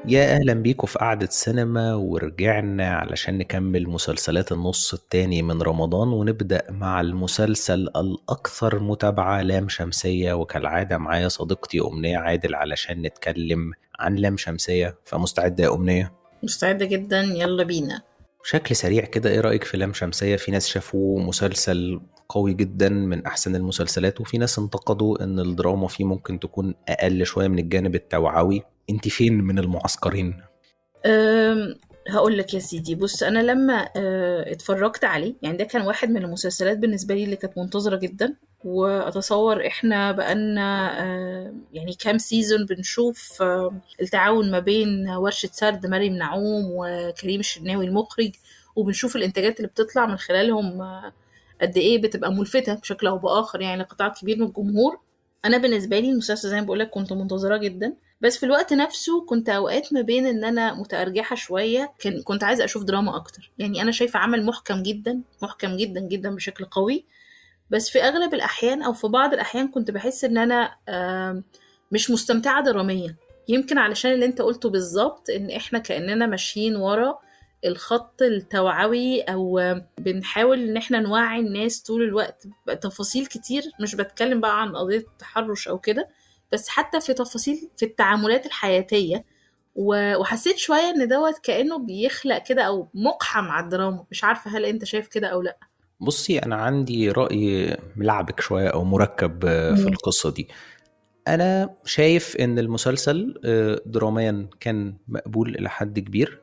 يا أهلا بيكم في قعدة سينما ورجعنا علشان نكمل مسلسلات النص التاني من رمضان ونبدأ مع المسلسل الأكثر متابعة لام شمسية وكالعادة معايا صديقتي أمنية عادل علشان نتكلم عن لام شمسية فمستعدة يا أمنية؟ مستعدة جدا يلا بينا بشكل سريع كده ايه رأيك في لام شمسية في ناس شافوه مسلسل قوي جدا من أحسن المسلسلات وفي ناس انتقدوا إن الدراما فيه ممكن تكون أقل شوية من الجانب التوعوي انت فين من المعسكرين؟ هقول لك يا سيدي بص انا لما أه اتفرجت عليه يعني ده كان واحد من المسلسلات بالنسبه لي اللي كانت منتظره جدا واتصور احنا بقالنا أه يعني كام سيزون بنشوف أه التعاون ما بين ورشه سرد مريم نعوم وكريم الشناوي المخرج وبنشوف الانتاجات اللي بتطلع من خلالهم قد ايه بتبقى ملفته بشكل او باخر يعني لقطاع كبير من الجمهور انا بالنسبه لي المسلسل زي ما بقول لك كنت منتظراه جدا بس في الوقت نفسه كنت اوقات ما بين ان انا متارجحه شويه كان كنت عايزه اشوف دراما اكتر يعني انا شايفه عمل محكم جدا محكم جدا جدا بشكل قوي بس في اغلب الاحيان او في بعض الاحيان كنت بحس ان انا مش مستمتعه دراميا يمكن علشان اللي انت قلته بالظبط ان احنا كاننا ماشيين ورا الخط التوعوي او بنحاول ان احنا نوعي الناس طول الوقت تفاصيل كتير مش بتكلم بقى عن قضيه تحرش او كده بس حتى في تفاصيل في التعاملات الحياتيه وحسيت شويه ان دوت كانه بيخلق كده او مقحم على الدراما مش عارفه هل انت شايف كده او لا بصي انا عندي راي ملعبك شويه او مركب في القصه دي انا شايف ان المسلسل دراميا كان مقبول الى حد كبير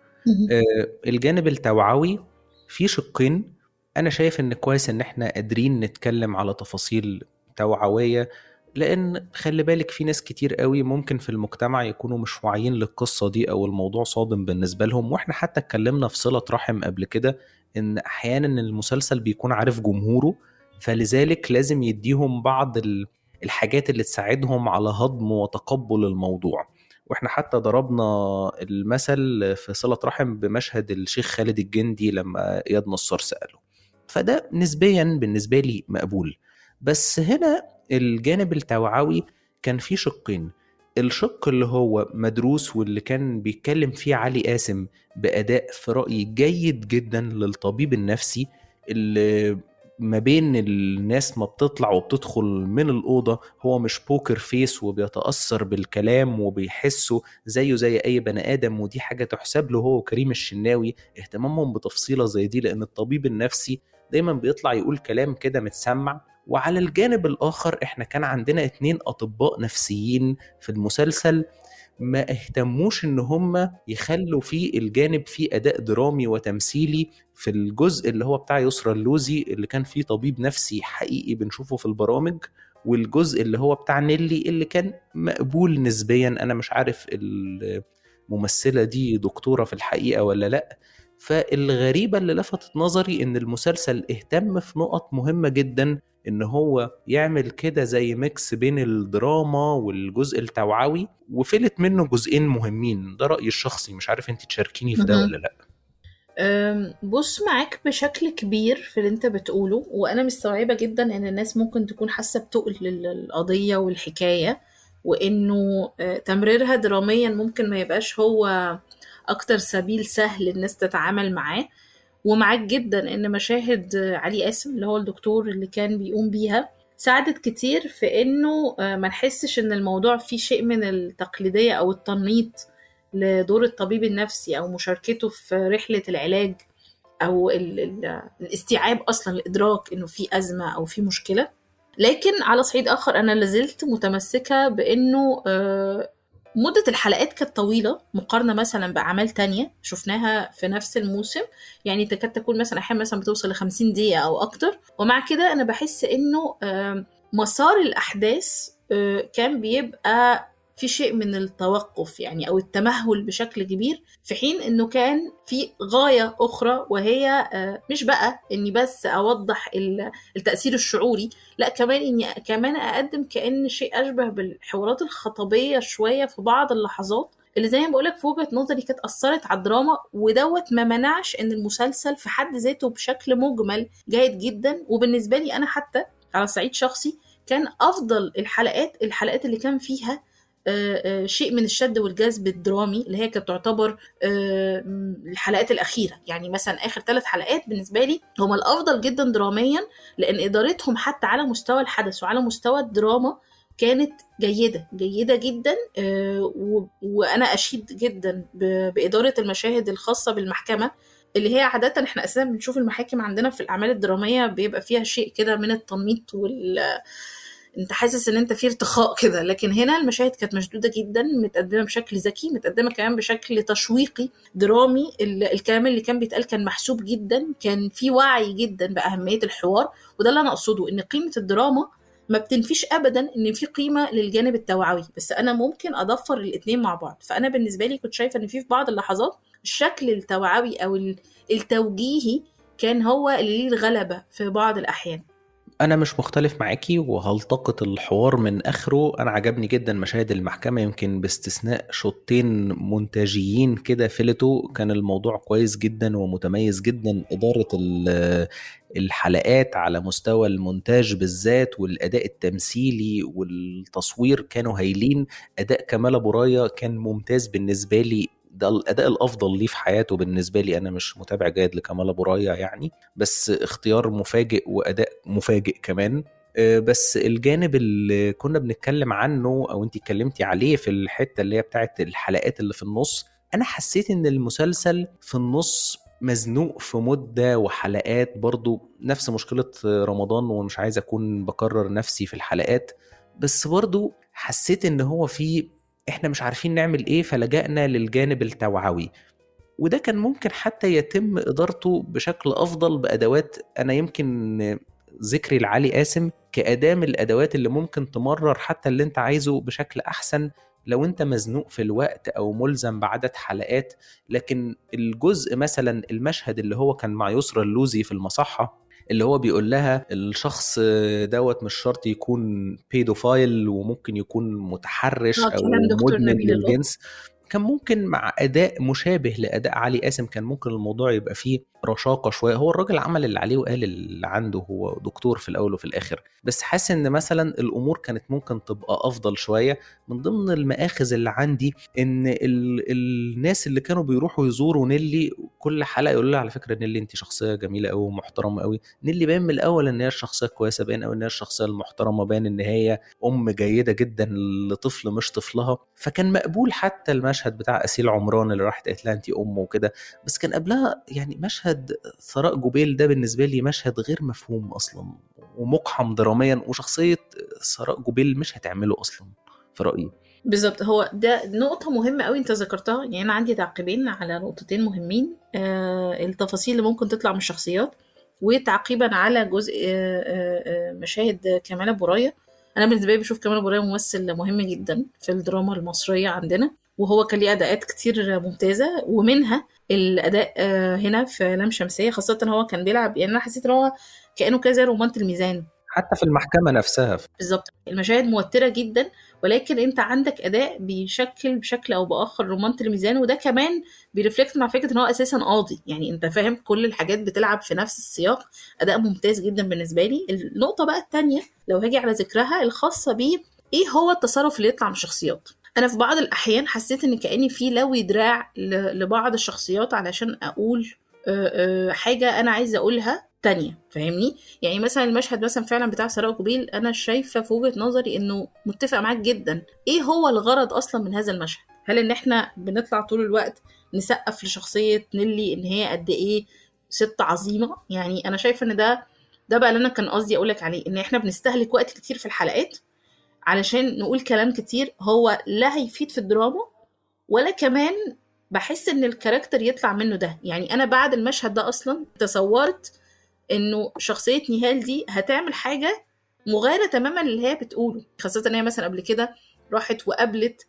الجانب التوعوي في شقين انا شايف ان كويس ان احنا قادرين نتكلم على تفاصيل توعويه لان خلي بالك في ناس كتير قوي ممكن في المجتمع يكونوا مش واعيين للقصه دي او الموضوع صادم بالنسبه لهم واحنا حتى اتكلمنا في صله رحم قبل كده ان احيانا المسلسل بيكون عارف جمهوره فلذلك لازم يديهم بعض الحاجات اللي تساعدهم على هضم وتقبل الموضوع واحنا حتى ضربنا المثل في صلة رحم بمشهد الشيخ خالد الجندي لما اياد نصار سأله فده نسبيا بالنسبة لي مقبول بس هنا الجانب التوعوي كان فيه شقين الشق اللي هو مدروس واللي كان بيتكلم فيه علي قاسم بأداء في رأيي جيد جدا للطبيب النفسي اللي ما بين الناس ما بتطلع وبتدخل من الأوضة هو مش بوكر فيس وبيتأثر بالكلام وبيحسه زيه زي أي بني آدم ودي حاجة تحسب له هو وكريم الشناوي اهتمامهم بتفصيلة زي دي لأن الطبيب النفسي دايما بيطلع يقول كلام كده متسمع وعلى الجانب الآخر احنا كان عندنا اتنين أطباء نفسيين في المسلسل ما اهتموش ان هم يخلوا فيه الجانب فيه اداء درامي وتمثيلي في الجزء اللي هو بتاع يسرى اللوزي اللي كان فيه طبيب نفسي حقيقي بنشوفه في البرامج والجزء اللي هو بتاع نيلي اللي كان مقبول نسبيا انا مش عارف الممثله دي دكتوره في الحقيقه ولا لا فالغريبه اللي لفتت نظري ان المسلسل اهتم في نقط مهمه جدا ان هو يعمل كده زي ميكس بين الدراما والجزء التوعوي وفلت منه جزئين مهمين ده رايي الشخصي مش عارف انت تشاركيني في ده ولا لا بص معاك بشكل كبير في اللي انت بتقوله وانا مستوعبه جدا ان الناس ممكن تكون حاسه بتقل القضيه والحكايه وانه تمريرها دراميا ممكن ما يبقاش هو اكتر سبيل سهل الناس تتعامل معاه ومعاك جدا ان مشاهد علي قاسم اللي هو الدكتور اللي كان بيقوم بيها ساعدت كتير في انه ما نحسش ان الموضوع فيه شيء من التقليديه او التنميط لدور الطبيب النفسي او مشاركته في رحله العلاج او ال ال الاستيعاب اصلا الادراك انه في ازمه او في مشكله لكن على صعيد اخر انا لازلت متمسكه بانه مدة الحلقات كانت طويلة مقارنة مثلا بأعمال تانية شفناها في نفس الموسم يعني تكاد تكون مثلا أحيانا مثلا بتوصل لخمسين دقيقة أو أكتر ومع كده أنا بحس إنه مسار الأحداث كان بيبقى في شيء من التوقف يعني او التمهل بشكل كبير في حين انه كان في غايه اخرى وهي مش بقى اني بس اوضح التاثير الشعوري لا كمان اني كمان اقدم كان شيء اشبه بالحوارات الخطبيه شويه في بعض اللحظات اللي زي ما بقولك في وجهه نظري كانت اثرت على الدراما ودوت ما منعش ان المسلسل في حد ذاته بشكل مجمل جيد جدا وبالنسبه لي انا حتى على صعيد شخصي كان افضل الحلقات الحلقات اللي كان فيها آه، آه، شيء من الشد والجذب الدرامي اللي هي كانت تعتبر آه، الحلقات الاخيره يعني مثلا اخر ثلاث حلقات بالنسبه لي هما الافضل جدا دراميا لان ادارتهم حتى على مستوى الحدث وعلى مستوى الدراما كانت جيده جيده جدا وانا اشيد جدا باداره المشاهد الخاصه بالمحكمه اللي هي عادة احنا اساسا بنشوف المحاكم عندنا في الاعمال الدرامية بيبقى فيها شيء كده من التنميط وال انت حاسس ان انت في ارتخاء كده لكن هنا المشاهد كانت مشدوده جدا متقدمه بشكل ذكي متقدمه كمان بشكل تشويقي درامي الكلام اللي كان بيتقال كان محسوب جدا كان في وعي جدا باهميه الحوار وده اللي انا اقصده ان قيمه الدراما ما بتنفيش ابدا ان في قيمه للجانب التوعوي بس انا ممكن اضفر الاثنين مع بعض فانا بالنسبه لي كنت شايفه ان في في بعض اللحظات الشكل التوعوي او التوجيهي كان هو اللي ليه الغلبه في بعض الاحيان انا مش مختلف معاكي وهلتقط الحوار من اخره انا عجبني جدا مشاهد المحكمه يمكن باستثناء شوطين مونتاجيين كده فلتوا كان الموضوع كويس جدا ومتميز جدا اداره الحلقات على مستوى المونتاج بالذات والاداء التمثيلي والتصوير كانوا هايلين اداء كمال ابو رايه كان ممتاز بالنسبه لي ده الاداء الافضل ليه في حياته بالنسبه لي انا مش متابع جيد لكمال ابو رايه يعني بس اختيار مفاجئ واداء مفاجئ كمان آه، بس الجانب اللي كنا بنتكلم عنه او انت اتكلمتي عليه في الحته اللي هي بتاعت الحلقات اللي في النص انا حسيت ان المسلسل في النص مزنوق في مدة وحلقات برضو نفس مشكلة رمضان ومش عايز أكون بكرر نفسي في الحلقات بس برضو حسيت إن هو في احنا مش عارفين نعمل ايه فلجأنا للجانب التوعوي وده كان ممكن حتى يتم ادارته بشكل افضل بادوات انا يمكن ذكري لعلي قاسم كاداه من الادوات اللي ممكن تمرر حتى اللي انت عايزه بشكل احسن لو انت مزنوق في الوقت او ملزم بعدد حلقات لكن الجزء مثلا المشهد اللي هو كان مع يسرى اللوزي في المصحه اللي هو بيقول لها الشخص دوت مش شرط يكون بيدوفايل وممكن يكون متحرش آه، او مدمن للجنس كان ممكن مع اداء مشابه لاداء علي قاسم كان ممكن الموضوع يبقى فيه رشاقه شويه هو الراجل عمل اللي عليه وقال اللي عنده هو دكتور في الاول وفي الاخر بس حاسس ان مثلا الامور كانت ممكن تبقى افضل شويه من ضمن المآخذ اللي عندي ان ال... الناس اللي كانوا بيروحوا يزوروا نيلي كل حلقه يقول لها على فكره نيلي انت شخصيه جميله قوي ومحترمه قوي نيلي باين من الاول ان هي الشخصيه كويسه باين قوي ان هي الشخصيه المحترمه باين ان هي ام جيده جدا لطفل مش طفلها فكان مقبول حتى المشهد بتاع اسيل عمران اللي راحت قالت لها انت ام وكده بس كان قبلها يعني مشهد مشهد ثراء جبيل ده بالنسبة لي مشهد غير مفهوم أصلا ومقحم دراميا وشخصية ثراء جبيل مش هتعمله أصلا في رأيي بالظبط هو ده نقطة مهمة قوي انت ذكرتها يعني انا عندي تعقيبين على نقطتين مهمين آه التفاصيل اللي ممكن تطلع من الشخصيات وتعقيبا على جزء آه آه, آه، مشاهد كمال ابو رايه انا بالنسبه لي بشوف كمال ابو رايه ممثل مهم جدا في الدراما المصريه عندنا وهو كان ليه اداءات كتير ممتازه ومنها الاداء آه، هنا في لام شمسيه خاصه هو كان بيلعب يعني انا حسيت ان هو كانه كده زي رومانة الميزان حتى في المحكمه نفسها بالظبط المشاهد موتره جدا ولكن انت عندك اداء بيشكل بشكل او باخر رومانة الميزان وده كمان بيرفلكت مع فكره ان هو اساسا قاضي يعني انت فاهم كل الحاجات بتلعب في نفس السياق اداء ممتاز جدا بالنسبه لي النقطه بقى الثانيه لو هاجي على ذكرها الخاصه بيه ايه هو التصرف اللي يطلع من الشخصيات انا في بعض الاحيان حسيت ان كاني في لوي دراع لبعض الشخصيات علشان اقول حاجه انا عايزه اقولها تانية فاهمني يعني مثلا المشهد مثلا فعلا بتاع سراء قبيل انا شايفه في وجهه نظري انه متفق معاك جدا ايه هو الغرض اصلا من هذا المشهد هل ان احنا بنطلع طول الوقت نسقف لشخصيه نيلي ان هي قد ايه ست عظيمه يعني انا شايفه ان ده ده بقى اللي انا كان قصدي اقولك عليه ان احنا بنستهلك وقت كتير في الحلقات علشان نقول كلام كتير هو لا هيفيد في الدراما ولا كمان بحس ان الكاركتر يطلع منه ده يعني انا بعد المشهد ده اصلا تصورت انه شخصية نهال دي هتعمل حاجة مغايرة تماما اللي هي بتقوله خاصة ان هي مثلا قبل كده راحت وقابلت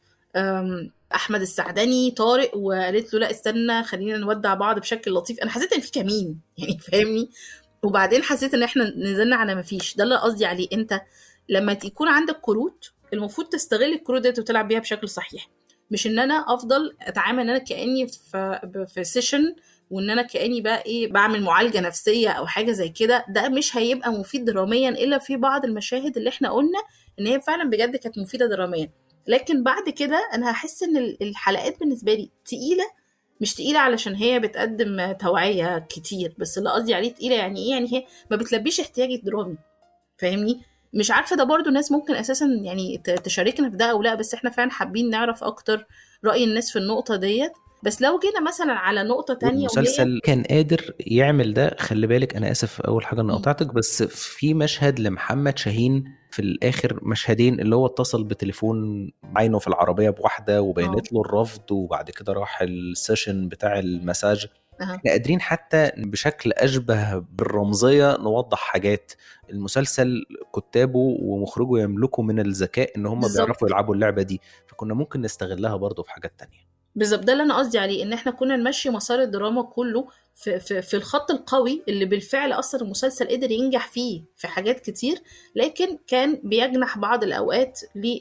احمد السعدني طارق وقالت له لا استنى خلينا نودع بعض بشكل لطيف انا حسيت ان في كمين يعني فاهمني وبعدين حسيت ان احنا نزلنا على ما فيش ده اللي قصدي عليه انت لما يكون عندك كروت المفروض تستغل الكروت ديت وتلعب بيها بشكل صحيح مش ان انا افضل اتعامل ان انا كاني في في سيشن وان انا كاني بقى ايه بعمل معالجه نفسيه او حاجه زي كده ده مش هيبقى مفيد دراميا الا في بعض المشاهد اللي احنا قلنا ان هي فعلا بجد كانت مفيده دراميا لكن بعد كده انا هحس ان الحلقات بالنسبه لي تقيله مش تقيله علشان هي بتقدم توعيه كتير بس اللي قصدي عليه تقيله يعني ايه يعني هي ما بتلبيش احتياجي الدرامي فاهمني مش عارفه ده برضو ناس ممكن اساسا يعني تشاركنا في ده او لا بس احنا فعلا حابين نعرف اكتر راي الناس في النقطه ديت بس لو جينا مثلا على نقطة تانية المسلسل وهي... كان قادر يعمل ده خلي بالك أنا آسف أول حاجة إني قطعتك بس في مشهد لمحمد شاهين في الآخر مشهدين اللي هو اتصل بتليفون عينه في العربية بواحدة وبينت له الرفض وبعد كده راح السيشن بتاع المساج احنا قادرين حتى بشكل اشبه بالرمزيه نوضح حاجات المسلسل كتابه ومخرجه يملكوا من الذكاء ان هم بيعرفوا يلعبوا اللعبه دي فكنا ممكن نستغلها برضه في حاجات تانية بالظبط ده اللي انا قصدي عليه ان احنا كنا نمشي مسار الدراما كله في, في, في الخط القوي اللي بالفعل اصلا المسلسل قدر ينجح فيه في حاجات كتير لكن كان بيجنح بعض الاوقات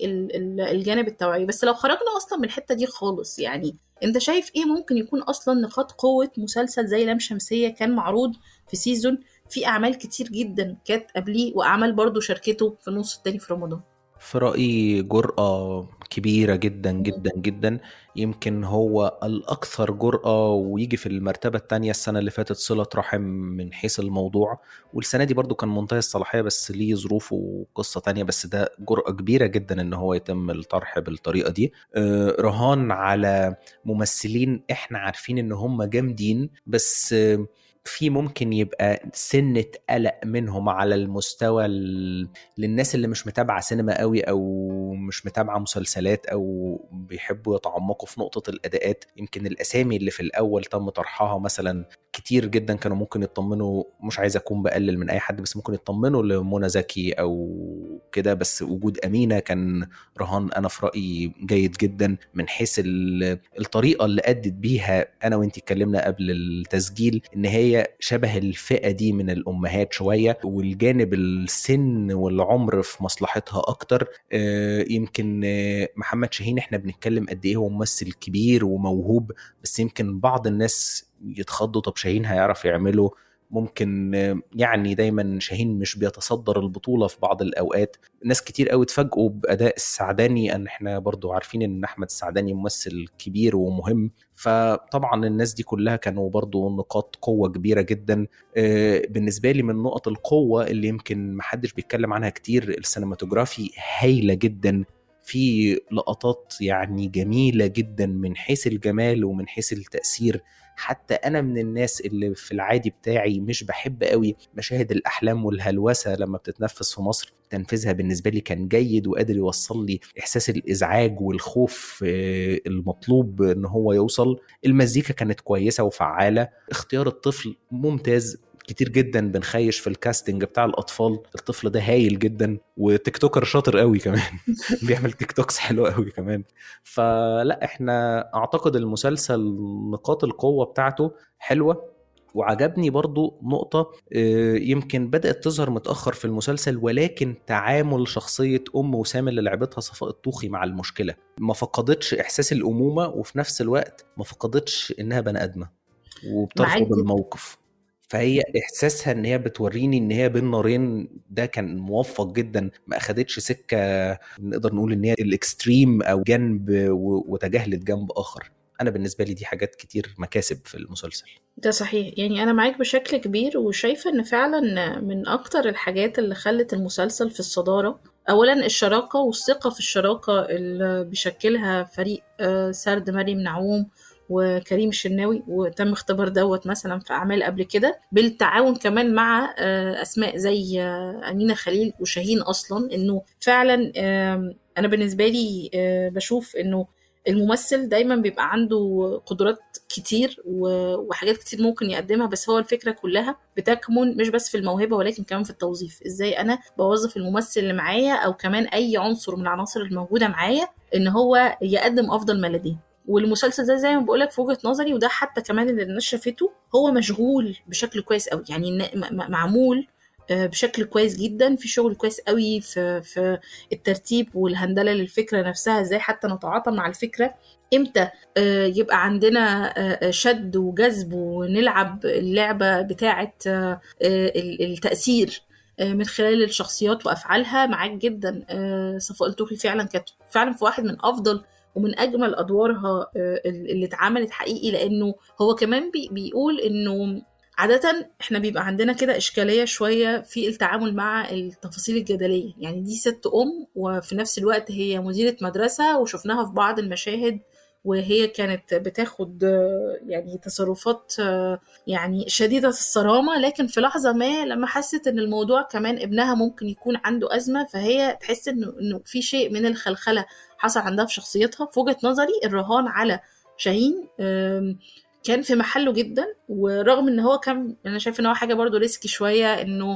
للجانب التوعوي بس لو خرجنا اصلا من الحته دي خالص يعني انت شايف ايه ممكن يكون اصلا نقاط قوه مسلسل زي لام شمسيه كان معروض في سيزون في اعمال كتير جدا كانت قبليه واعمال برضو شاركته في النص التاني في رمضان في رأيي جرأة كبيرة جدا جدا جدا يمكن هو الأكثر جرأة ويجي في المرتبة الثانية السنة اللي فاتت صلة رحم من حيث الموضوع والسنة دي برضو كان منتهي الصلاحية بس ليه ظروفه وقصة تانية بس ده جرأة كبيرة جدا إن هو يتم الطرح بالطريقة دي آه، رهان على ممثلين إحنا عارفين إن هم جامدين بس في ممكن يبقى سنة قلق منهم على المستوى ال... للناس اللي مش متابعة سينما قوي أو مش متابعة مسلسلات أو بيحبوا يتعمقوا في نقطة الأداءات يمكن الأسامي اللي في الأول تم طرحها مثلا كتير جدا كانوا ممكن يطمنوا مش عايز أكون بقلل من أي حد بس ممكن يطمنوا لمنى زكي أو كده بس وجود أمينة كان رهان أنا في رأيي جيد جدا من حيث الطريقة اللي أدت بيها أنا وأنت اتكلمنا قبل التسجيل إن هي شبه الفئه دي من الامهات شويه والجانب السن والعمر في مصلحتها اكتر آه، يمكن آه، محمد شاهين احنا بنتكلم قد ايه هو ممثل كبير وموهوب بس يمكن بعض الناس يتخضوا طب شاهين هيعرف يعمله ممكن يعني دايما شاهين مش بيتصدر البطوله في بعض الاوقات ناس كتير قوي اتفاجئوا باداء السعداني ان احنا برضو عارفين ان احمد السعداني ممثل كبير ومهم فطبعا الناس دي كلها كانوا برضو نقاط قوة كبيرة جدا آه، بالنسبة لي من نقط القوة اللي يمكن محدش بيتكلم عنها كتير السينماتوجرافي هايلة جدا في لقطات يعني جميلة جدا من حيث الجمال ومن حيث التأثير حتى انا من الناس اللي في العادي بتاعي مش بحب قوي مشاهد الاحلام والهلوسه لما بتتنفس في مصر تنفيذها بالنسبه لي كان جيد وقادر يوصل لي احساس الازعاج والخوف آه، المطلوب ان هو يوصل المزيكا كانت كويسه وفعاله اختيار الطفل ممتاز كتير جدا بنخيش في الكاستنج بتاع الاطفال الطفل ده هايل جدا وتيك توكر شاطر قوي كمان بيعمل تيك توكس حلو قوي كمان فلا احنا اعتقد المسلسل نقاط القوه بتاعته حلوه وعجبني برضو نقطة آه، يمكن بدأت تظهر متأخر في المسلسل ولكن تعامل شخصية أم وسام اللي لعبتها صفاء الطوخي مع المشكلة ما فقدتش إحساس الأمومة وفي نفس الوقت ما فقدتش إنها بني آدمة وبترفض الموقف فهي احساسها ان هي بتوريني ان هي بين نارين ده كان موفق جدا ما اخدتش سكه نقدر نقول ان هي الاكستريم او جنب وتجاهلت جنب اخر انا بالنسبه لي دي حاجات كتير مكاسب في المسلسل ده صحيح يعني انا معاك بشكل كبير وشايفه ان فعلا من اكتر الحاجات اللي خلت المسلسل في الصداره اولا الشراكه والثقه في الشراكه اللي بيشكلها فريق آه، سرد مريم نعوم وكريم الشناوي وتم اختبار دوت مثلا في اعمال قبل كده بالتعاون كمان مع آه، اسماء زي آه، امينه خليل وشاهين اصلا انه فعلا انا بالنسبه لي آه، بشوف انه الممثل دايما بيبقى عنده قدرات كتير وحاجات كتير ممكن يقدمها بس هو الفكره كلها بتكمن مش بس في الموهبه ولكن كمان في التوظيف ازاي انا بوظف الممثل اللي معايا او كمان اي عنصر من العناصر الموجوده معايا ان هو يقدم افضل ما لديه والمسلسل ده زي ما بقولك في وجهه نظري وده حتى كمان اللي الناس شافته هو مشغول بشكل كويس قوي يعني معمول آه، بشكل كويس جدا في شغل كويس قوي في في الترتيب والهندله للفكره نفسها ازاي حتى نتعاطى مع الفكره امتى آه، يبقى عندنا آه، شد وجذب ونلعب اللعبه بتاعه التاثير آه، من خلال الشخصيات وافعالها معاك جدا آه، صفاء التوخي فعلا كانت فعلا في واحد من افضل ومن اجمل ادوارها آه، اللي اتعملت حقيقي لانه هو كمان بي بيقول انه عادة احنا بيبقى عندنا كده اشكالية شوية في التعامل مع التفاصيل الجدلية يعني دي ست ام وفي نفس الوقت هي مديرة مدرسة وشفناها في بعض المشاهد وهي كانت بتاخد يعني تصرفات يعني شديدة الصرامة لكن في لحظة ما لما حست ان الموضوع كمان ابنها ممكن يكون عنده أزمة فهي تحس انه انه في شيء من الخلخلة حصل عندها في شخصيتها في وجهة نظري الرهان على شاهين كان في محله جدا ورغم ان هو كان انا شايفه ان هو حاجه برضو ريسكي شويه انه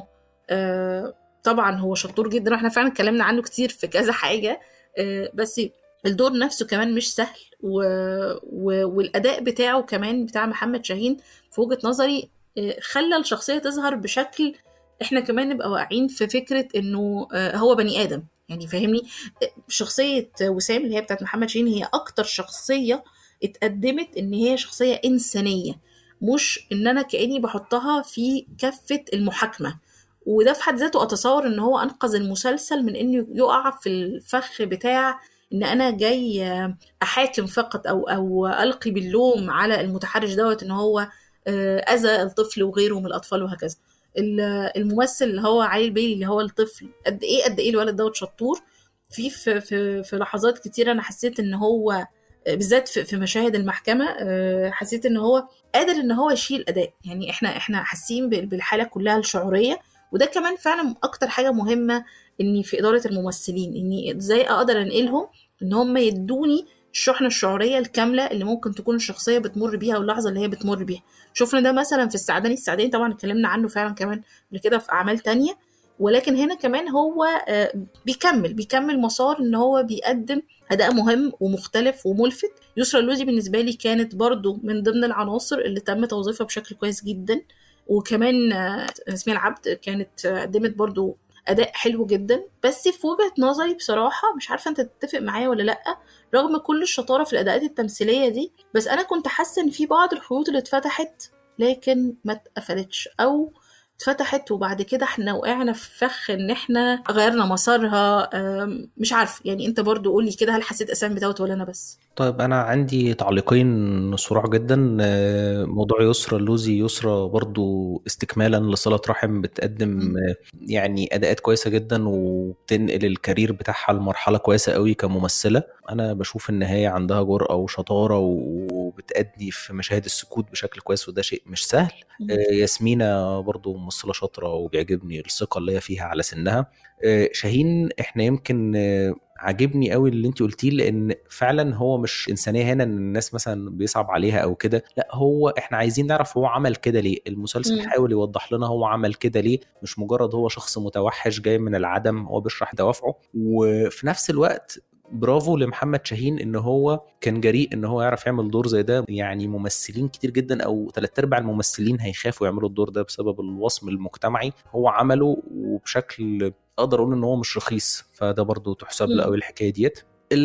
طبعا هو شطور جدا واحنا فعلا اتكلمنا عنه كتير في كذا حاجه بس الدور نفسه كمان مش سهل و... و... والاداء بتاعه كمان بتاع محمد شاهين في وجهه نظري آه، خلى الشخصيه تظهر بشكل احنا كمان نبقى واقعين في فكره انه آه، هو بني ادم يعني فاهمني شخصيه وسام اللي هي بتاعت محمد شاهين هي اكتر شخصيه اتقدمت ان هي شخصيه انسانيه مش ان انا كاني بحطها في كفه المحاكمه وده في حد ذاته اتصور ان هو انقذ المسلسل من انه يقع في الفخ بتاع ان انا جاي احاكم فقط او او القي باللوم على المتحرش دوت ان هو آه، اذى الطفل وغيره من الاطفال وهكذا الممثل اللي هو علي البيلي اللي هو الطفل قد ايه قد ايه الولد دوت شطور في في في, في لحظات كتير انا حسيت ان هو آه، بالذات في, في مشاهد المحكمه آه، حسيت ان هو قادر ان هو يشيل اداء يعني احنا احنا حاسين بالحاله كلها الشعوريه وده كمان فعلا اكتر حاجه مهمه اني في اداره الممثلين اني ازاي اقدر انقلهم ان هم يدوني الشحنة الشعورية الكاملة اللي ممكن تكون الشخصية بتمر بيها واللحظة اللي هي بتمر بيها شفنا ده مثلا في السعداني السعداني طبعا اتكلمنا عنه فعلا كمان قبل كده في أعمال تانية ولكن هنا كمان هو آه، بيكمل بيكمل مسار ان هو بيقدم اداء مهم ومختلف وملفت يسرا اللوزي بالنسبه لي كانت برضو من ضمن العناصر اللي تم توظيفها بشكل كويس جدا وكمان آه، اسماء العبد كانت قدمت برضو اداء حلو جدا بس في وجهه نظري بصراحه مش عارفه انت تتفق معايا ولا لا رغم كل الشطاره في الاداءات التمثيليه دي بس انا كنت حاسه ان في بعض الخيوط اللي اتفتحت لكن ما اتقفلتش او اتفتحت وبعد كده احنا وقعنا في فخ ان احنا غيرنا مسارها مش عارف يعني انت برضو قولي كده هل حسيت اسامي بتاعت ولا انا بس طيب انا عندي تعليقين صراع جدا آه، موضوع يسرى اللوزي يسرى برضو استكمالا لصلة رحم بتقدم يعني اداءات كويسة جدا وبتنقل الكارير بتاعها لمرحلة كويسة قوي كممثلة انا بشوف ان هي عندها جرأة وشطارة وبتأدي في مشاهد السكوت بشكل كويس وده شيء مش سهل آه، ياسمينة برضو ممثلة شاطرة وبيعجبني الثقة اللي هي فيها على سنها آه، شاهين احنا يمكن عاجبني قوي اللي انت قلتيه لان فعلا هو مش انسانيه هنا ان الناس مثلا بيصعب عليها او كده لا هو احنا عايزين نعرف هو عمل كده ليه المسلسل م. حاول يوضح لنا هو عمل كده ليه مش مجرد هو شخص متوحش جاي من العدم هو بيشرح دوافعه وفي نفس الوقت برافو لمحمد شاهين ان هو كان جريء ان هو يعرف يعمل دور زي ده يعني ممثلين كتير جدا او ثلاث ارباع الممثلين هيخافوا يعملوا الدور ده بسبب الوصم المجتمعي هو عمله وبشكل اقدر اقول ان هو مش رخيص فده برضو تحسب له قوي الحكايه ديت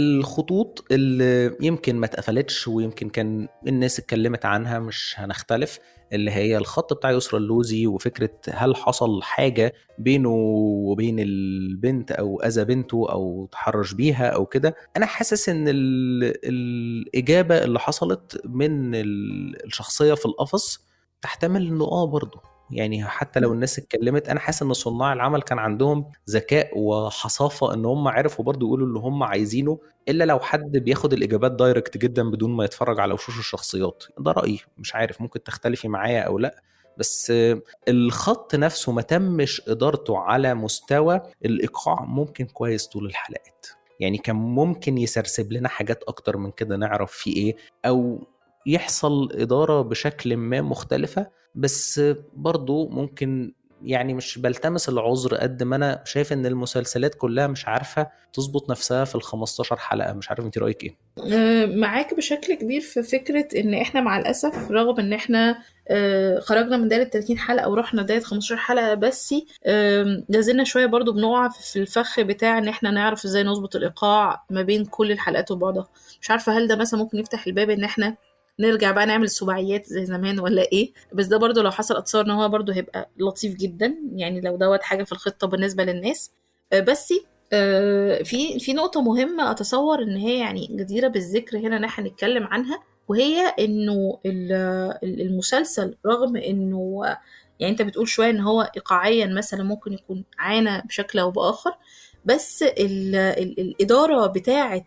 الخطوط اللي يمكن ما اتقفلتش ويمكن كان الناس اتكلمت عنها مش هنختلف اللي هي الخط بتاع يسرا اللوزي وفكره هل حصل حاجه بينه وبين البنت او اذى بنته او تحرش بيها او كده انا حاسس ان الاجابه اللي حصلت من الشخصيه في القفص تحتمل انه اه برضه يعني حتى لو الناس اتكلمت انا حاسس ان صناع العمل كان عندهم ذكاء وحصافه ان هم عرفوا برضو يقولوا اللي هم عايزينه الا لو حد بياخد الاجابات دايركت جدا بدون ما يتفرج على وشوش الشخصيات ده رايي مش عارف ممكن تختلفي معايا او لا بس الخط نفسه ما تمش ادارته على مستوى الايقاع ممكن كويس طول الحلقات يعني كان ممكن يسرسب لنا حاجات اكتر من كده نعرف في ايه او يحصل اداره بشكل ما مختلفه بس برضو ممكن يعني مش بلتمس العذر قد ما انا شايف ان المسلسلات كلها مش عارفه تظبط نفسها في ال 15 حلقه مش عارف انت رايك ايه آه، معاك بشكل كبير في فكره ان احنا مع الاسف رغم ان احنا آه، خرجنا من دايره 30 حلقه ورحنا دايره 15 حلقه بس لازلنا شويه برضو بنقع في الفخ بتاع ان احنا نعرف ازاي نظبط الايقاع ما بين كل الحلقات وبعضها مش عارفه هل ده مثلا ممكن يفتح الباب ان احنا نرجع بقى نعمل سباعيات زي زمان ولا ايه بس ده برضو لو حصل اتصور ان هو برضو هيبقى لطيف جدا يعني لو دوت حاجه في الخطه بالنسبه للناس آه، بس آه، في في نقطه مهمه اتصور ان هي يعني جديره بالذكر هنا ان احنا نتكلم عنها وهي انه المسلسل رغم انه يعني انت بتقول شويه ان هو ايقاعيا مثلا ممكن يكون عانى بشكل او باخر بس ال ال الاداره بتاعه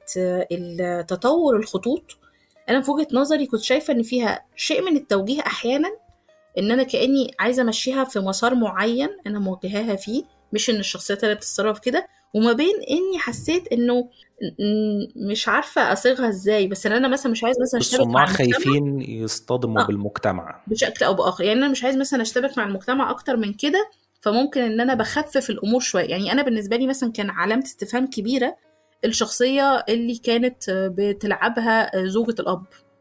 تطور الخطوط انا في وجهه نظري كنت شايفه ان فيها شيء من التوجيه احيانا ان انا كاني عايزه امشيها في مسار معين انا موجهاها فيه مش ان الشخصيات اللي بتتصرف كده وما بين اني حسيت انه مش عارفه اصيغها ازاي بس ان انا مثلا مش عايز مثلا اشتبك مع خايفين يصطدموا آه. بالمجتمع بشكل او باخر يعني انا مش عايز مثلا اشتبك مع المجتمع اكتر من كده فممكن ان انا بخفف الامور شويه يعني انا بالنسبه لي مثلا كان علامه استفهام كبيره الشخصيه اللي كانت بتلعبها زوجة الاب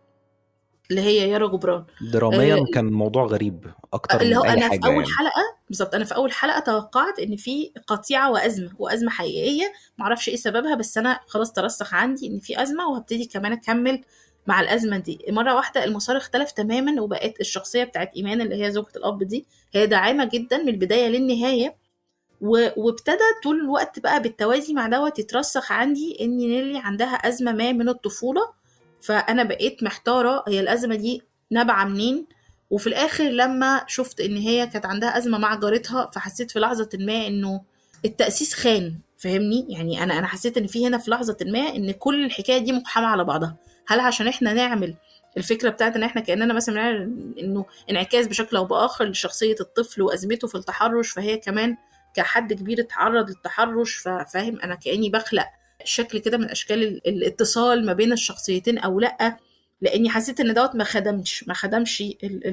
اللي هي يارا جبران دراميا آه كان موضوع غريب اكتر اللي هو من اي انا حاجة في اول يعني. حلقه بالظبط انا في اول حلقه توقعت ان في قطيعه وازمه وازمه حقيقيه معرفش ايه سببها بس انا خلاص ترسخ عندي ان في ازمه وهبتدي كمان اكمل مع الازمه دي مره واحده المسار اختلف تماما وبقت الشخصيه بتاعت ايمان اللي هي زوجة الاب دي هي داعمه جدا من البدايه للنهايه وابتدى طول الوقت بقى بالتوازي مع دوت يترسخ عندي ان نيلي عندها ازمه ما من الطفوله فانا بقيت محتاره هي الازمه دي نابعه منين وفي الاخر لما شفت ان هي كانت عندها ازمه مع جارتها فحسيت في لحظه ما انه التاسيس خان فاهمني يعني انا انا حسيت ان في هنا في لحظه ما ان كل الحكايه دي مقحمه على بعضها هل عشان احنا نعمل الفكره بتاعت ان احنا كاننا مثلا انه انعكاس بشكل او باخر لشخصيه الطفل وازمته في التحرش فهي كمان كحد كبير اتعرض للتحرش فاهم انا كاني بخلق شكل كده من اشكال الاتصال ما بين الشخصيتين او لا لاني حسيت ان دوت ما خدمش ما خدمش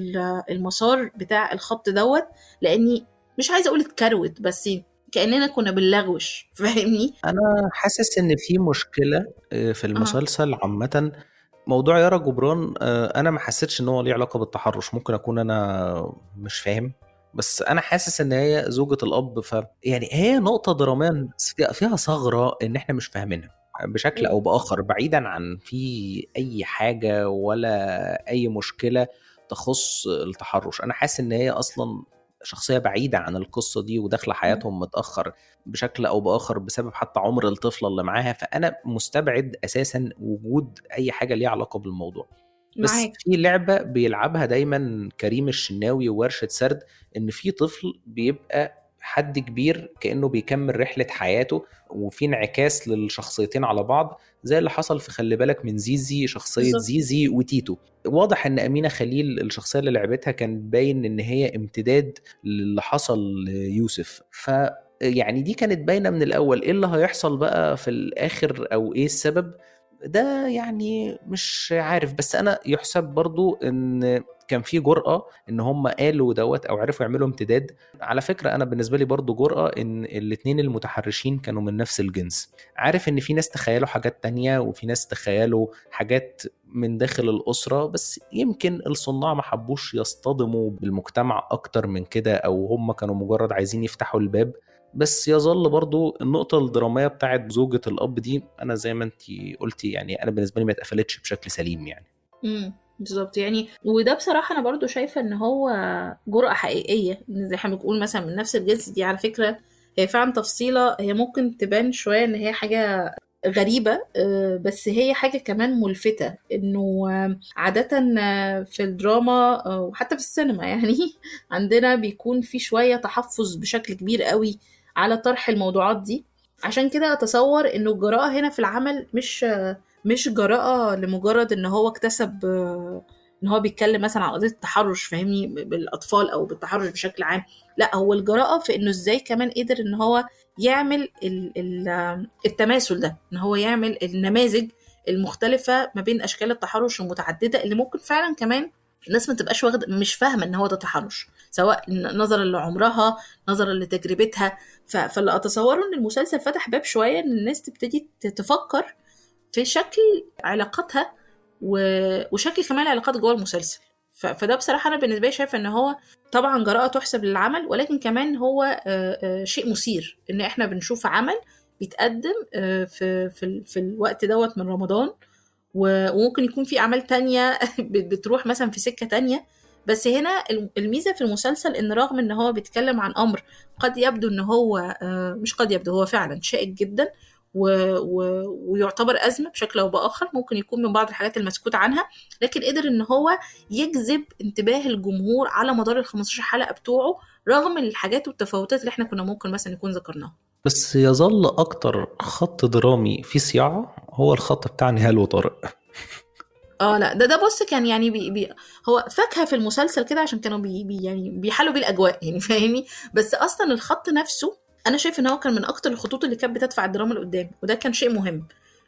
المسار بتاع الخط دوت لاني مش عايزه اقول اتكروت بس كاننا كنا بنلغوش فاهمني انا حاسس ان في مشكله آه، في المسلسل عامه موضوع يارا جبران آه، انا ما حسيتش ان هو ليه علاقه بالتحرش ممكن اكون انا مش فاهم بس انا حاسس ان هي زوجة الاب ف يعني هي نقطة دراميا فيها ثغرة ان احنا مش فاهمينها بشكل او باخر بعيدا عن في اي حاجة ولا اي مشكلة تخص التحرش انا حاسس ان هي اصلا شخصيه بعيده عن القصه دي وداخله حياتهم متاخر بشكل او باخر بسبب حتى عمر الطفله اللي معاها فانا مستبعد اساسا وجود اي حاجه ليها علاقه بالموضوع بس معاك. في لعبه بيلعبها دايما كريم الشناوي وورشه سرد ان في طفل بيبقى حد كبير كانه بيكمل رحله حياته وفي انعكاس للشخصيتين على بعض زي اللي حصل في خلي بالك من زيزي شخصيه بالزبط. زيزي وتيتو واضح ان امينه خليل الشخصيه اللي لعبتها كان باين ان هي امتداد للي حصل ليوسف ف يعني دي كانت باينه من الاول ايه اللي هيحصل بقى في الاخر او ايه السبب ده يعني مش عارف بس انا يحسب برضو ان كان في جرأة ان هم قالوا دوت او عرفوا يعملوا امتداد على فكرة انا بالنسبة لي برضو جرأة ان الاتنين المتحرشين كانوا من نفس الجنس عارف ان في ناس تخيلوا حاجات تانية وفي ناس تخيلوا حاجات من داخل الأسرة بس يمكن الصناع ما حبوش يصطدموا بالمجتمع أكتر من كده أو هم كانوا مجرد عايزين يفتحوا الباب بس يظل برضو النقطة الدرامية بتاعت زوجة الأب دي أنا زي ما أنت قلتي يعني أنا بالنسبة لي ما اتقفلتش بشكل سليم يعني امم بالظبط يعني وده بصراحة أنا برضو شايفة إن هو جرأة حقيقية زي ما بنقول مثلا من نفس الجنس دي على فكرة هي فعلا تفصيلة هي ممكن تبان شوية إن هي حاجة غريبة آه، بس هي حاجة كمان ملفتة إنه عادة في الدراما آه، وحتى في السينما يعني عندنا بيكون في شوية تحفظ بشكل كبير قوي على طرح الموضوعات دي عشان كده اتصور انه الجراءة هنا في العمل مش مش جراءة لمجرد ان هو اكتسب ان هو بيتكلم مثلا عن قضية التحرش فاهمني بالاطفال او بالتحرش بشكل عام لا هو الجراءة في انه ازاي كمان قدر ان هو يعمل التماثل ده ان هو يعمل النماذج المختلفة ما بين اشكال التحرش المتعددة اللي ممكن فعلا كمان الناس ما تبقاش واخده مش فاهمه ان هو ده تحرش سواء نظرا لعمرها نظرا لتجربتها فاللي اتصوره ان المسلسل فتح باب شويه ان الناس تبتدي تفكر في شكل علاقاتها وشكل كمان العلاقات جوه المسلسل فده بصراحه انا بالنسبه لي شايفه ان هو طبعا جراءه تحسب للعمل ولكن كمان هو شيء مثير ان احنا بنشوف عمل بيتقدم في في في الوقت دوت من رمضان وممكن يكون في اعمال تانية بتروح مثلا في سكه تانية بس هنا الميزه في المسلسل ان رغم ان هو بيتكلم عن امر قد يبدو ان هو آه، مش قد يبدو هو فعلا شائك جدا و... و... ويعتبر أزمة بشكل أو بآخر ممكن يكون من بعض الحاجات المسكوت عنها لكن قدر إن هو يجذب انتباه الجمهور على مدار ال 15 حلقة بتوعه رغم الحاجات والتفاوتات اللي احنا كنا ممكن مثلا نكون ذكرناها بس يظل أكتر خط درامي في صياعة هو الخط بتاع نهال وطارق اه لا ده ده بص كان يعني بي بي هو فاكهه في المسلسل كده عشان كانوا بي بي يعني بيحلوا بيه الاجواء يعني فاهمني بس اصلا الخط نفسه انا شايف ان هو كان من اكتر الخطوط اللي كانت بتدفع الدراما لقدام وده كان شيء مهم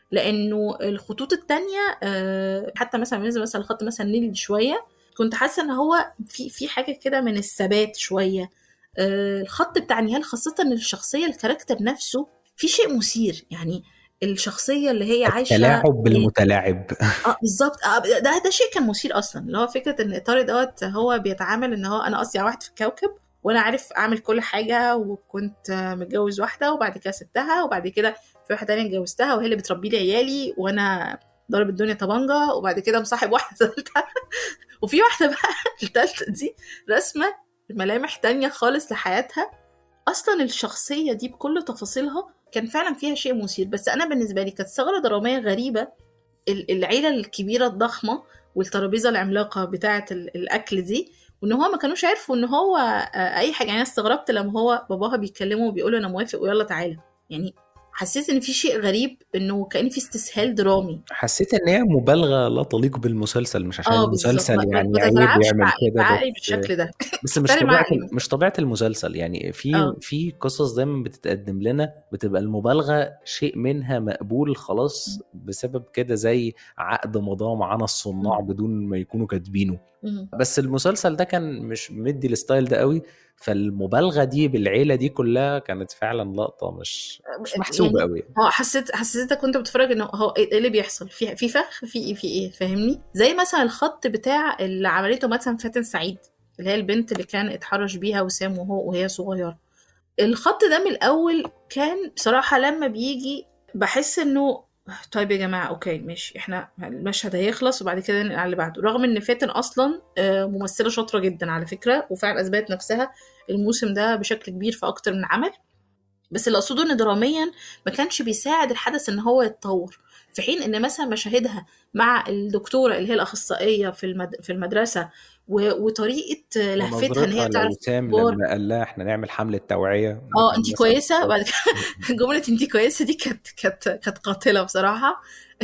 لانه الخطوط التانية آه، حتى مثلا بالنسبه مثلا لخط مثلا نيل شويه كنت حاسه ان هو في في حاجه كده من الثبات شويه آه، الخط بتاع نهال خاصه الشخصيه الكاركتر نفسه في شيء مثير يعني الشخصيه اللي هي عايشه التلاعب بالمتلاعب اه بالظبط آه ده ده شيء كان مثير اصلا اللي هو فكره ان طارق دوت هو بيتعامل ان هو انا اصيع واحد في الكوكب وانا عارف اعمل كل حاجه وكنت متجوز واحده وبعد كده سبتها وبعد كده في واحده تانية اتجوزتها وهي اللي بتربي لي عيالي وانا ضارب الدنيا طبنجه وبعد كده مصاحب واحده ثالثه وفي واحده بقى الثالثه دي رسمه ملامح تانية خالص لحياتها اصلا الشخصيه دي بكل تفاصيلها كان فعلا فيها شيء مثير بس انا بالنسبه لي كانت ثغره دراميه غريبه العيله الكبيره الضخمه والترابيزه العملاقه بتاعه الاكل دي وان هو ما كانوش عرفوا ان هو آه، اي حاجه يعني انا استغربت لما هو باباها بيتكلموا وبيقولوا انا موافق ويلا تعالى يعني حسيت ان في شيء غريب انه كان في استسهال درامي حسيت ان هي مبالغه لا تليق بالمسلسل مش عشان آه، المسلسل يعني عيب يعمل كده بالشكل ده بس مش طبيعه مش طبيعه المسلسل يعني في أوه. في قصص دايما بتتقدم لنا بتبقى المبالغه شيء منها مقبول خلاص بسبب كده زي عقد مضاه معانا الصناع بدون ما يكونوا كاتبينه بس المسلسل ده كان مش مدي الستايل ده قوي فالمبالغه دي بالعيله دي كلها كانت فعلا لقطه مش مش محسوبه يعني قوي اه حسيت حسيتك كنت بتتفرج انه هو ايه اللي بيحصل في في فخ في ايه في ايه فاهمني زي مثلا الخط بتاع اللي عملته مثلا فاتن سعيد اللي هي البنت اللي كان اتحرش بيها وسام وهو وهي صغيره الخط ده من الاول كان بصراحه لما بيجي بحس انه طيب يا جماعه اوكي ماشي احنا المشهد هيخلص وبعد كده ننقل على اللي بعده رغم ان فاتن اصلا آه، ممثله شاطره جدا على فكره وفعلا اثبتت نفسها الموسم ده بشكل كبير في اكتر من عمل بس اللي اقصده ان دراميا ما كانش بيساعد الحدث ان هو يتطور في حين ان مثلا مشاهدها مع الدكتوره اللي هي الاخصائيه في المد... في المدرسه و... وطريقه لهفتها ان هي تعرف لما قال لها احنا نعمل حمله توعيه اه انت كويسه بعد كده جمله انت كويسه دي كانت كانت كانت قاتله بصراحه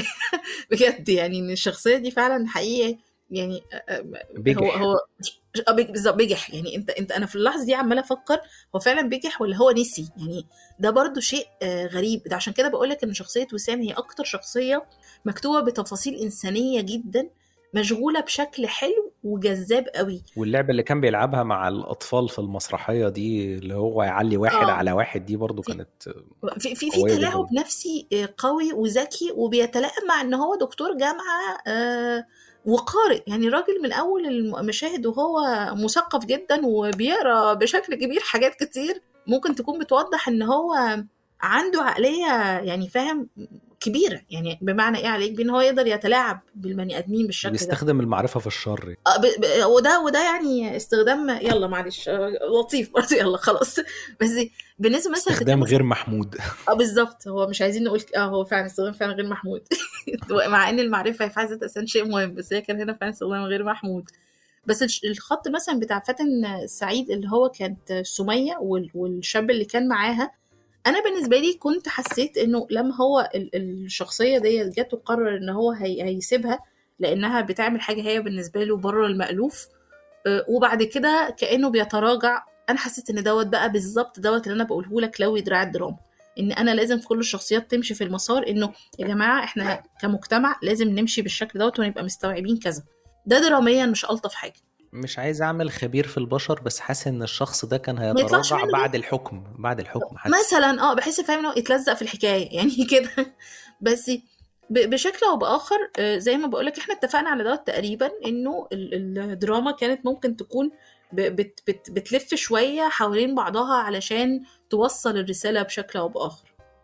بجد يعني ان الشخصيه دي فعلا حقيقي يعني بيجح. هو هو بالظبط بيجح يعني انت انت انا في اللحظه دي عماله افكر هو فعلا بيجح ولا هو نسي يعني ده برضو شيء غريب ده عشان كده بقول لك ان شخصيه وسام هي اكتر شخصيه مكتوبه بتفاصيل انسانيه جدا مشغوله بشكل حلو وجذاب قوي واللعبه اللي كان بيلعبها مع الاطفال في المسرحيه دي اللي هو يعلي واحد آه. على واحد دي برضو كانت في في, في تلاعب نفسي قوي وذكي وبيتلائم مع ان هو دكتور جامعه آه وقارئ يعني راجل من اول المشاهد وهو مثقف جدا وبيقرا بشكل كبير حاجات كتير ممكن تكون بتوضح ان هو عنده عقليه يعني فاهم كبيره يعني بمعنى ايه عليك بان هو يقدر يتلاعب بالبني ادمين بالشكل بيستخدم ده. المعرفه في الشر آه ب... ب... وده وده يعني استخدام يلا معلش آه، لطيف برضه يلا خلاص بس بالنسبه مثلا استخدام غير محمود اه بالظبط هو مش عايزين نقول اه هو فعلا استخدام فعلا غير محمود مع ان المعرفه في حد ذاتها شيء مهم بس هي كان هنا فعلا استخدام غير محمود بس الخط مثلا بتاع فاتن سعيد اللي هو كانت سميه والشاب اللي كان معاها انا بالنسبه لي كنت حسيت انه لما هو الشخصيه ديت جت وقرر ان هو هي هيسيبها لانها بتعمل حاجه هي بالنسبه له بره المالوف آه، وبعد كده كانه بيتراجع انا حسيت ان دوت بقى بالظبط دوت اللي انا بقوله لك لو دراع الدراما ان انا لازم كل الشخصيات تمشي في المسار انه يا جماعه احنا كمجتمع لازم نمشي بالشكل دوت ونبقى مستوعبين كذا ده دراميا مش الطف حاجه مش عايز اعمل خبير في البشر بس حاسس ان الشخص ده كان هيتراجع بعد الحكم بعد الحكم حاسس. مثلا اه بحس فاهم انه يتلزق في الحكايه يعني كده بس بشكل او باخر آه، زي ما بقول لك احنا اتفقنا على دوت تقريبا انه الدراما كانت ممكن تكون بت بت بتلف شويه حوالين بعضها علشان توصل الرساله بشكل او باخر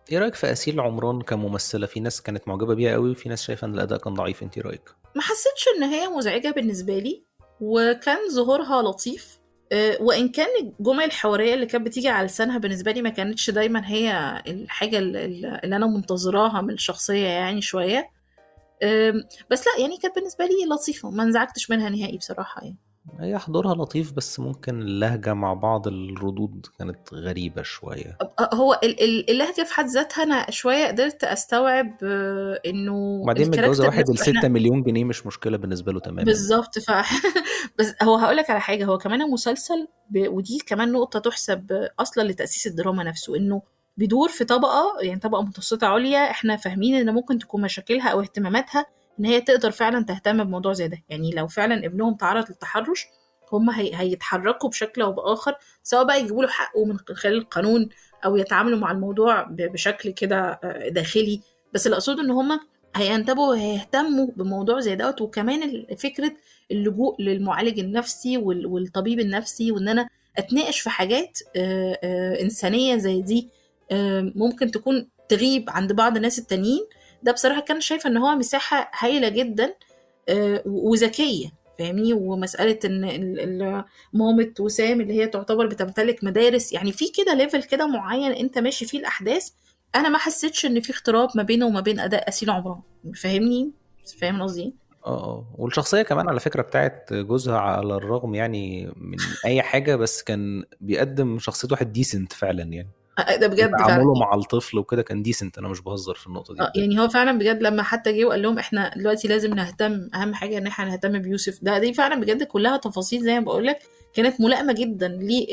ايه رايك في اسيل عمران كممثله في ناس كانت معجبه بيها قوي وفي ناس شايفه ان الاداء كان ضعيف انت رايك ما حسيتش ان هي مزعجه بالنسبه لي وكان ظهورها لطيف آه، وان كان الجمل الحواريه اللي كانت بتيجي على لسانها بالنسبه لي ما كانتش دايما هي الحاجه اللي اللي انا منتظراها من الشخصيه يعني شويه آم، بس لا يعني كانت بالنسبه لي لطيفه ما انزعجتش منها نهائي بصراحه يعني هي حضورها لطيف بس ممكن اللهجه مع بعض الردود كانت غريبه شويه أه، هو ال- ال- اللهجه في حد ذاتها انا شويه قدرت استوعب آه، انه وبعدين متجوزه الكاركتر واحد ال نفسه احنا 6 مليون جنيه مش مشكله بالنسبه له تماما بالظبط ف بس هو هقول لك على حاجه هو كمان المسلسل ب... ودي كمان نقطه تحسب اصلا لتاسيس الدراما نفسه انه بيدور في طبقه يعني طبقه متوسطه عليا احنا فاهمين ان ممكن تكون مشاكلها او اهتماماتها ان هي تقدر فعلا تهتم بموضوع زي ده يعني لو فعلا ابنهم تعرض للتحرش هم هي... هيتحركوا بشكل او باخر سواء بقى يجيبوا له حقه من خلال القانون او يتعاملوا مع الموضوع ب... بشكل كده آه، داخلي بس اللي اقصده ان هم هينتبهوا وهيهتموا بموضوع زي دوت وكمان ال- فكره اللجوء للمعالج النفسي وال- والطبيب النفسي وان انا اتناقش في حاجات آه، آه، انسانيه زي دي آه، ممكن تكون تغيب عند بعض الناس التانيين ده بصراحه كان شايفه ان هو مساحه هايله جدا آه، و- وذكيه فاهمني ومساله ان ال- ال- مامة وسام اللي هي تعتبر بتمتلك مدارس يعني في كده ليفل كده معين انت ماشي فيه الاحداث انا ما حسيتش ان في اختلاط ما بينه وما بين اداء اسيل عمران فاهمني فاهم قصدي إيه؟ اه اه والشخصيه كمان على فكره بتاعت جوزها على الرغم يعني من اي حاجه بس كان بيقدم شخصيه واحد ديسنت فعلا يعني آه، ده بجد فعلا تعامله مع الطفل وكده كان ديسنت انا مش بهزر في النقطه دي آه، بجد. يعني هو فعلا بجد لما حتى جه وقال لهم احنا دلوقتي لازم نهتم اهم حاجه ان احنا نهتم بيوسف ده دي فعلا بجد كلها تفاصيل زي ما بقول لك كانت ملائمه جدا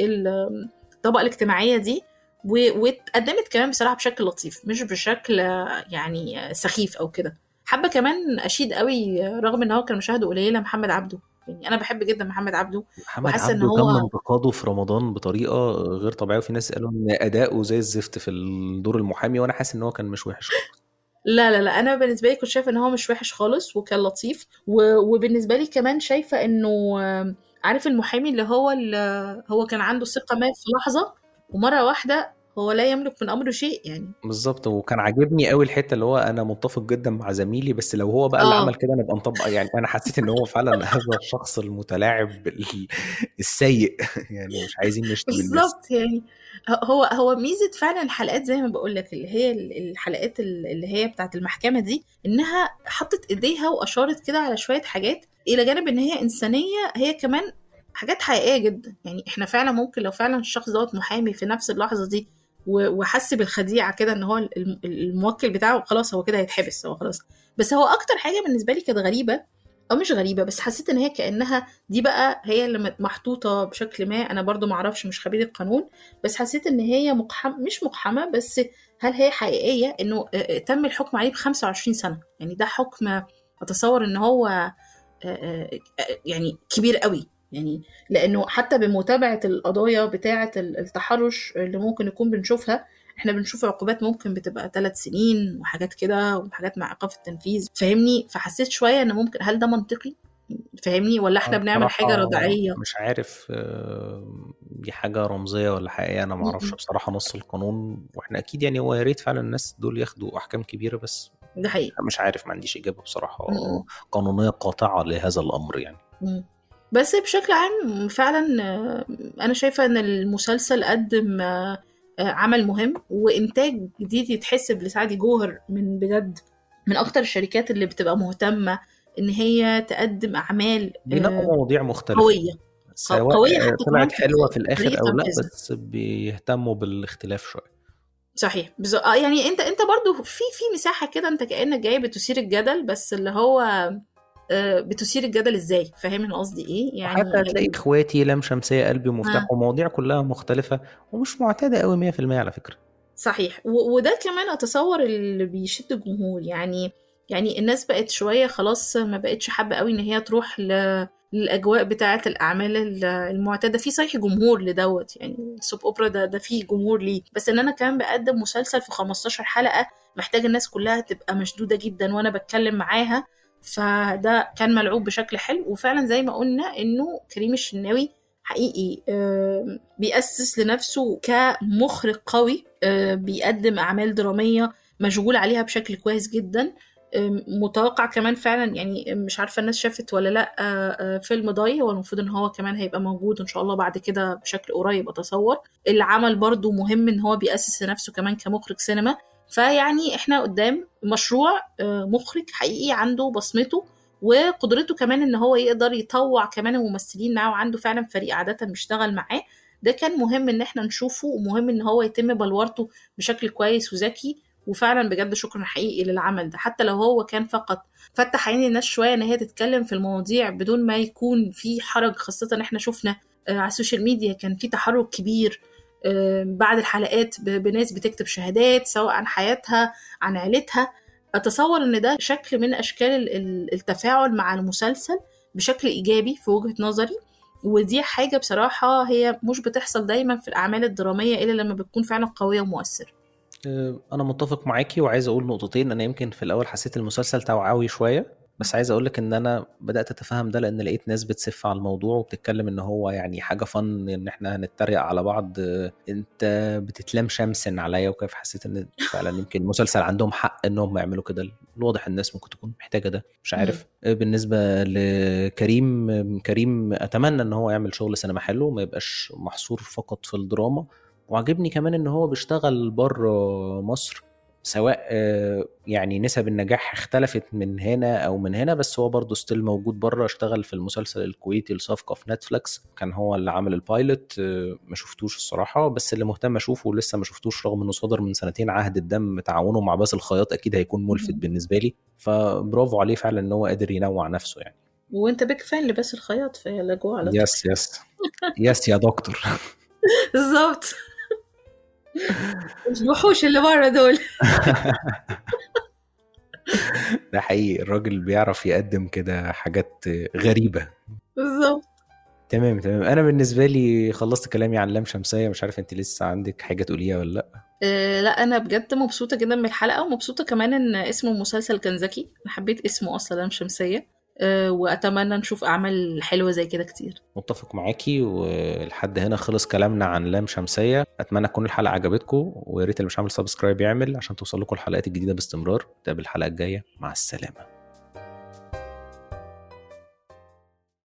للطبقه الاجتماعيه دي و- واتقدمت كمان بصراحه بشكل لطيف مش بشكل آه، يعني آه، سخيف او كده حابه كمان اشيد قوي آه، رغم ان هو كان مشاهده قليله محمد عبده يعني انا بحب جدا محمد عبده محمد وحاسه ان عبده تم هو انتقاده في رمضان بطريقه غير طبيعيه وفي ناس قالوا ان اداؤه زي الزفت في الدور المحامي وانا حاسس ان هو كان مش وحش خالص لا لا لا انا بالنسبه لي كنت شايفه ان هو مش وحش خالص وكان لطيف و... وبالنسبه لي كمان شايفه انه آم، عارف المحامي اللي هو اللي هو كان عنده ثقه ما في لحظه ومره واحده هو لا يملك من امره شيء يعني بالظبط وكان عاجبني قوي الحته اللي هو انا متفق جدا مع زميلي بس لو هو بقى اللي اه عمل كده نبقى نطبق يعني انا حسيت ان هو فعلا هذا الشخص المتلاعب ال- السيء يعني مش عايزين نشتم الناس بالظبط يعني هو هو ميزه فعلا الحلقات زي ما بقول لك اللي هي الحلقات اللي هي بتاعت المحكمه دي انها حطت ايديها واشارت كده على شويه حاجات الى جانب ان هي انسانيه هي كمان حاجات حقيقيه جدا يعني احنا فعلا ممكن لو فعلا الشخص دوت محامي في نفس اللحظه دي و- وحس بالخديعه كده ان هو الم- الموكل بتاعه خلاص هو كده هيتحبس هو خلاص بس هو اكتر حاجه بالنسبه لي كانت غريبه او مش غريبه بس حسيت ان هي كانها دي بقى هي اللي مت- محطوطه بشكل ما انا برضو معرفش مش خبير القانون بس حسيت ان هي مقحم مش مقحمه بس هل هي حقيقيه انه آه، آه، تم الحكم عليه ب 25 سنه يعني ده حكم اتصور ان هو آه، آه، آه، يعني كبير قوي يعني لانه حتى بمتابعه القضايا بتاعه ال- التحرش اللي ممكن نكون بنشوفها احنا بنشوف عقوبات ممكن بتبقى ثلاث سنين وحاجات كده وحاجات مع ايقاف التنفيذ فاهمني فحسيت شويه ان ممكن هل ده منطقي فاهمني ولا احنا أنا بنعمل حاجه بصراحة رضاعيه مش عارف آه، دي حاجة رمزية ولا حقيقية أنا معرفش م-م. بصراحة نص القانون وإحنا أكيد يعني هو يا ريت فعلا الناس دول ياخدوا أحكام كبيرة بس ده حقيقي مش عارف ما عنديش إجابة بصراحة م-م. قانونية قاطعة لهذا الأمر يعني مم. بس بشكل عام فعلا آه، انا شايفه ان المسلسل قدم آه، آه، عمل مهم وانتاج جديد يتحسب لسعدي جوهر من بجد من اكتر الشركات اللي بتبقى مهتمه ان هي تقدم اعمال بينقوا آه، مواضيع مختلفة قويه قو- سواء قويه آه، حتى كمان طلعت في حلوة في في الآخر طريقه أو لأ تنفيذها بس بيهتموا بالاختلاف شوية صحيح بز... آه يعني انت انت برضو في في مساحه كده انت كانك جاي بتثير الجدل بس اللي هو آه، بتثير الجدل ازاي فاهم انا قصدي ايه وحتى يعني هتلاقي إخواتي لام شمسية قلبي ومفتاح آه. ومواضيع كلها مختلفة ومش معتادة قوي 100% على فكرة صحيح و- وده كمان اتصور اللي بيشد الجمهور يعني يعني الناس بقت شويه خلاص ما بقتش حابه قوي ان هي تروح ل... للاجواء بتاعه الاعمال ال- المعتاده في صحيح جمهور لدوت يعني السوب اوبرا ده ده فيه جمهور ليه بس ان انا كمان بقدم مسلسل في 15 حلقه محتاج الناس كلها تبقى مشدوده جدا وانا بتكلم معاها فده كان ملعوب بشكل حلو وفعلا زي ما قلنا انه كريم الشناوي حقيقي بيأسس لنفسه كمخرج قوي بيقدم أعمال درامية مشغول عليها بشكل كويس جدا متوقع كمان فعلا يعني مش عارفه الناس شافت ولا لا فيلم ضاي هو المفروض ان هو كمان هيبقى موجود ان شاء الله بعد كده بشكل قريب اتصور العمل برضو مهم ان هو بيأسس لنفسه كمان كمخرج سينما فيعني احنا قدام مشروع مخرج حقيقي عنده بصمته وقدرته كمان ان هو يقدر يطوع كمان الممثلين معاه وعنده فعلا فريق عاده بيشتغل معاه ده كان مهم ان احنا نشوفه ومهم ان هو يتم بلورته بشكل كويس وذكي وفعلا بجد شكرا حقيقي للعمل ده حتى لو هو كان فقط فتح عين الناس شويه ان هي تتكلم في المواضيع بدون ما يكون في حرج خاصه احنا شفنا على السوشيال ميديا كان في تحرك كبير بعد الحلقات بناس بتكتب شهادات سواء عن حياتها عن عيلتها اتصور ان ده شكل من اشكال التفاعل مع المسلسل بشكل ايجابي في وجهه نظري ودي حاجه بصراحه هي مش بتحصل دايما في الاعمال الدراميه الا لما بتكون فعلا قويه ومؤثره انا متفق معاكي وعايز اقول نقطتين انا يمكن في الاول حسيت المسلسل توعوي شويه بس عايز اقول لك ان انا بدات اتفهم ده لان لقيت ناس بتسف على الموضوع وبتتكلم ان هو يعني حاجه فن ان احنا هنتريق على بعض انت بتتلام شمس عليا وكيف حسيت ان فعلا يمكن المسلسل عندهم حق انهم يعملوا كده الواضح الناس ممكن تكون محتاجه ده مش عارف بالنسبه لكريم كريم اتمنى ان هو يعمل شغل سينما حلو ما يبقاش محصور فقط في الدراما وعجبني كمان ان هو بيشتغل بره مصر سواء يعني نسب النجاح اختلفت من هنا او من هنا بس هو برضه ستيل موجود بره اشتغل في المسلسل الكويتي الصفقه في نتفلكس كان هو اللي عامل البايلوت ما شفتوش الصراحه بس اللي مهتم اشوفه ولسه ما شفتوش رغم انه صدر من سنتين عهد الدم تعاونه مع باسل الخياط اكيد هيكون ملفت بالنسبه لي فبرافو عليه فعلا ان هو قادر ينوع نفسه يعني وانت بيك فان لباسل الخياط في لاجو على يس يس يس يا دكتور بالظبط الوحوش اللي بره دول ده حقيقي الراجل بيعرف يقدم كده حاجات غريبة بالظبط تمام تمام انا بالنسبه لي خلصت كلامي عن لام شمسيه مش عارف انت لسه عندك حاجه تقوليها ولا لا أه لا انا بجد مبسوطه جدا من الحلقه ومبسوطه كمان ان اسم المسلسل كان ذكي انا حبيت اسمه اصلا لام شمسيه واتمنى نشوف اعمال حلوه زي كده كتير متفق معاكي ولحد هنا خلص كلامنا عن لام شمسيه اتمنى تكون الحلقه عجبتكم ويا ريت اللي مش عامل سبسكرايب يعمل عشان توصل لكم الحلقات الجديده باستمرار نتقابل الحلقه الجايه مع السلامه